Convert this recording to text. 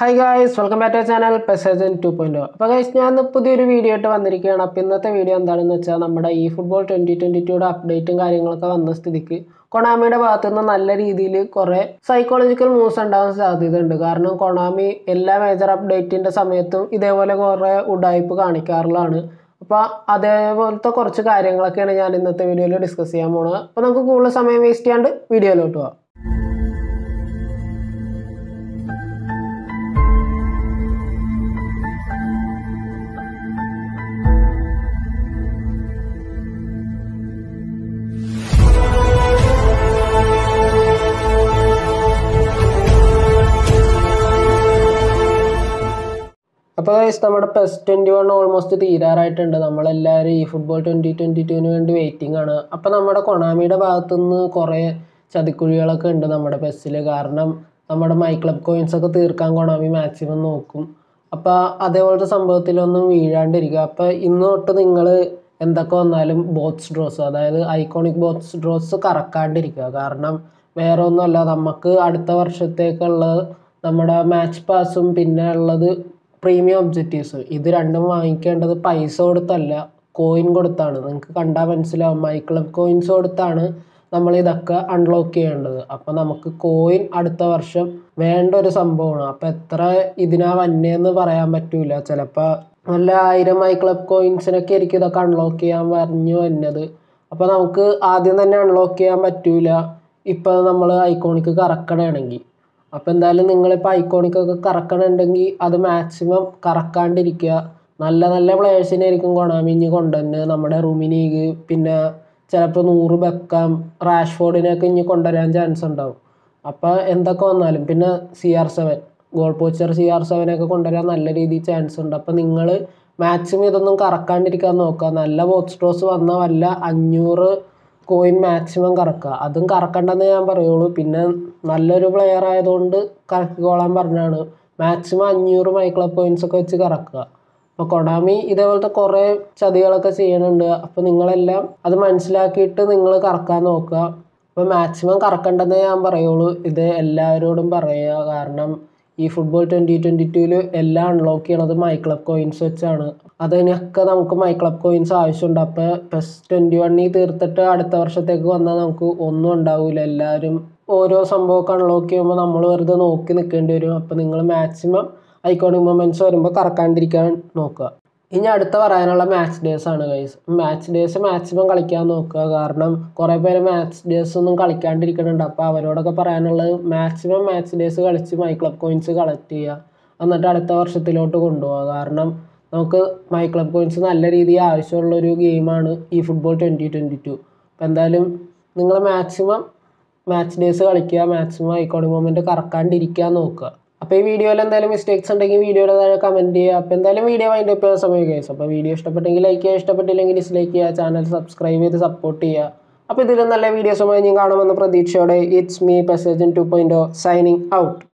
hi guys welcome back to channel പെസേജൻ to point അപ്പോൾ guys ഞാൻ ഇന്ന് പുതിയൊരു വീഡിയോ ആയിട്ട് വന്നിരിക്കുകയാണ് അപ്പോൾ ഇന്നത്തെ വീഡിയോ എന്താണെന്ന് വെച്ചാൽ നമ്മുടെ ഈ ഫുട്ബോൾ ട്വൻറ്റി ട്വൻറ്റി ടുയുടെ അപ്ഡേറ്റും കാര്യങ്ങളൊക്കെ വന്ന സ്ഥിതിക്ക് കൊണാമിയുടെ ഭാഗത്തു നിന്ന് നല്ല രീതിയിൽ കുറേ സൈക്കോളജിക്കൽ മൂവ്സ് ഉണ്ടാകാൻ സാധ്യതയുണ്ട് കാരണം കൊണാമി എല്ലാ മേജർ അപ്ഡേറ്റിൻ്റെ സമയത്തും ഇതേപോലെ കുറേ ഉഡായ്പ് കാണിക്കാറുള്ളതാണ് അപ്പോൾ അതേപോലത്തെ കുറച്ച് കാര്യങ്ങളൊക്കെയാണ് ഞാൻ ഇന്നത്തെ വീഡിയോയിൽ ഡിസ്കസ് ചെയ്യാൻ പോകുന്നത് അപ്പോൾ നമുക്ക് കൂടുതൽ സമയം വേസ്റ്റ് ചെയ്യാണ്ട് വീഡിയോയിലോട്ട് പോകാം അപ്പോൾ ഗൈസ് നമ്മുടെ പെസ് ട്വൻറ്റി വൺ ഓൾമോസ്റ്റ് തീരാറായിട്ടുണ്ട് നമ്മളെല്ലാവരും ഈ ഫുട്ബോൾ ട്വൻറ്റി ട്വൻറ്റി ടുവിന് വേണ്ടി വെയിറ്റിംഗ് ആണ് അപ്പോൾ നമ്മുടെ കൊണാമിയുടെ ഭാഗത്തുനിന്ന് കുറേ ചതിക്കുഴികളൊക്കെ ഉണ്ട് നമ്മുടെ പെസ്സിൽ കാരണം നമ്മുടെ മൈ ക്ലബ് കോയിൻസ് ഒക്കെ തീർക്കാൻ കൊണാമി മാക്സിമം നോക്കും അപ്പോൾ അതേപോലത്തെ സംഭവത്തിലൊന്നും വീഴാണ്ടിരിക്കുക അപ്പോൾ ഇന്ന് തൊട്ട് നിങ്ങൾ എന്തൊക്കെ വന്നാലും ബോട്ട്സ് ഡ്രോസ് അതായത് ഐക്കോണിക് ബോട്ട്സ് ഡ്രോസ് കറക്കാണ്ടിരിക്കുക കാരണം വേറെ ഒന്നുമല്ല നമുക്ക് അടുത്ത വർഷത്തേക്കുള്ള നമ്മുടെ മാച്ച് പാസും പിന്നെ ഉള്ളത് പ്രീമിയം ഒബ്ജക്റ്റീവ്സ് ഇത് രണ്ടും വാങ്ങിക്കേണ്ടത് പൈസ കൊടുത്തല്ല കോയിൻ കൊടുത്താണ് നിങ്ങൾക്ക് കണ്ടാൽ മനസ്സിലാവും മൈ ക്ലബ് കോയിൻസ് കൊടുത്താണ് നമ്മൾ ഇതൊക്കെ അൺലോക്ക് ചെയ്യേണ്ടത് അപ്പോൾ നമുക്ക് കോയിൻ അടുത്ത വർഷം വേണ്ട ഒരു സംഭവമാണ് അപ്പോൾ എത്ര ഇതിനാ വന്നേന്ന് പറയാൻ പറ്റൂല ചിലപ്പോൾ നല്ല ആയിരം മൈ ക്ലബ് കോയിൻസിനൊക്കെ ആയിരിക്കും ഇതൊക്കെ അൺലോക്ക് ചെയ്യാൻ പറഞ്ഞു വന്നത് അപ്പോൾ നമുക്ക് ആദ്യം തന്നെ അൺലോക്ക് ചെയ്യാൻ പറ്റൂല ഇപ്പോൾ നമ്മൾ ഐക്കോണിക്ക് കറക്കണമെങ്കിൽ അപ്പോൾ എന്തായാലും നിങ്ങളിപ്പോൾ ഐക്കോണിക്കൊക്കെ കറക്കണമെന്നുണ്ടെങ്കിൽ അത് മാക്സിമം കറക്കാണ്ടിരിക്കുക നല്ല നല്ല പ്ലേയേഴ്സിനെ ആയിരിക്കും കൊണാമി ഇനി കൊണ്ടുവന്ന് നമ്മുടെ റുമിനീഗ് പിന്നെ ചിലപ്പോൾ നൂറ് ബെക്കാം റാഷ്ഫോർഡിനെയൊക്കെ ഇനി കൊണ്ടുവരാൻ ചാൻസ് ഉണ്ടാവും അപ്പോൾ എന്തൊക്കെ വന്നാലും പിന്നെ C R seven goal poacher C R സെവനൊക്കെ കൊണ്ടുവരാൻ നല്ല രീതിയിൽ ചാൻസ് ഉണ്ട് അപ്പോൾ നിങ്ങൾ മാക്സിമം ഇതൊന്നും കറക്കാണ്ടിരിക്കാൻ നോക്കുക നല്ല ബോക്സ് ഡ്രോസ് വന്ന വല്ല അഞ്ഞൂറ് കോയിൻ മാക്സിമം കറക്കുക അതും കറക്കണ്ടെന്ന് ഞാൻ പറയുള്ളൂ പിന്നെ നല്ലൊരു പ്ലെയർ ആയതുകൊണ്ട് കറക്കിക്കോളാൻ പറഞ്ഞാണ് മാക്സിമം അഞ്ഞൂറ് മൈ ക്ലബ് കോയിൻസ് ഒക്കെ വെച്ച് കറക്കുക അപ്പോൾ കൊണാമി ഇതേപോലത്തെ കുറേ ചതികളൊക്കെ ചെയ്യുന്നുണ്ട് അപ്പോൾ നിങ്ങളെല്ലാം അത് മനസ്സിലാക്കിയിട്ട് നിങ്ങൾ കറക്കാൻ നോക്കുക അപ്പോൾ മാക്സിമം കറക്കണ്ടെന്നേ ഞാൻ പറയുള്ളൂ ഇത് എല്ലാവരോടും പറയുക കാരണം ഈ ഫുട്ബോൾ ട്വൻറ്റി ട്വൻറ്റി ടുവിൽ എല്ലാം അൺലോക്ക് ചെയ്യണത് മൈ ക്ലബ് കോയിൻസ് വെച്ചാണ് അതിനൊക്കെ നമുക്ക് മൈ ക്ലബ് കോയിൻസ് ആവശ്യമുണ്ട് അപ്പോൾ പ്ലസ് ട്വൻറ്റി വണ്ണിൽ തീർത്തിട്ട് അടുത്ത വർഷത്തേക്ക് വന്നാൽ നമുക്ക് ഒന്നും ഉണ്ടാവില്ല എല്ലാവരും ഓരോ സംഭവമൊക്കെ അൺലോക്ക് ചെയ്യുമ്പോൾ നമ്മൾ വെറുതെ നോക്കി നിൽക്കേണ്ടി വരും അപ്പോൾ നിങ്ങൾ മാക്സിമം ഐക്കോണിക് മൊമെൻറ്റ്സ് വരുമ്പോൾ കറക്കാണ്ടിരിക്കാൻ നോക്കുക ഇനി അടുത്ത പറയാനുള്ള മാച്ച് ഡേയ്സ് ആണ് ഗൈസ് മാച്ച് ഡേയ്സ് മാക്സിമം കളിക്കാൻ നോക്കുക കാരണം കുറേ പേര് മാച്ച് ഡേയ്സ് ഒന്നും കളിക്കാണ്ടിരിക്കുന്നുണ്ട് അപ്പോൾ അവരോടൊക്കെ പറയാനുള്ളത് മാക്സിമം മാച്ച് ഡേയ്സ് കളിച്ച് മൈ ക്ലബ് കോയിൻസ് കളക്ട് ചെയ്യുക എന്നിട്ട് അടുത്ത വർഷത്തിലോട്ട് കൊണ്ടുപോകുക കാരണം നമുക്ക് മൈ ക്ലബ് കോയിൻസ് നല്ല രീതിയിൽ ആവശ്യമുള്ളൊരു ഗെയിമാണ് ഈ ഫുട്ബോൾ ട്വൻറ്റി ട്വൻറ്റി ടു അപ്പോൾ എന്തായാലും നിങ്ങൾ മാക്സിമം മാച്ച് ഡേയ്സ് കളിക്കുക മാക്സിമം ഐക്കോണിക് മൊമെൻറ്റ് കറക്കാണ്ടിരിക്കാൻ നോക്കുക അപ്പോൾ ഈ വീഡിയോയിൽ എന്തായാലും മിസ്റ്റേക്സ് ഉണ്ടെങ്കിൽ വീഡിയോയുടെ താഴെ കമൻറ്റ് ചെയ്യുക അപ്പോൾ എന്തായാലും വീഡിയോ വൈൻഡ് അപ്പ് ചെയ്യുന്ന സമയം കേസ് അപ്പോൾ വീഡിയോ ഇഷ്ടപ്പെട്ടെങ്കിൽ ലൈക്ക് ചെയ്യുക ഇഷ്ടപ്പെട്ടില്ലെങ്കിൽ ഡിസ്ലൈക്ക് ചെയ്യുക ചാനൽ സബ്സ്ക്രൈബ് ചെയ്ത് സപ്പോർട്ട് ചെയ്യുക അപ്പോൾ ഇതിലും നല്ല വീഡിയോസുമായി ഞാൻ കാണുമെന്ന പ്രതീക്ഷയോടെ ഇറ്റ്സ് മീ പെസേജൻ ടു പോയിൻറ്റ് സൈനിങ് ഔട്ട്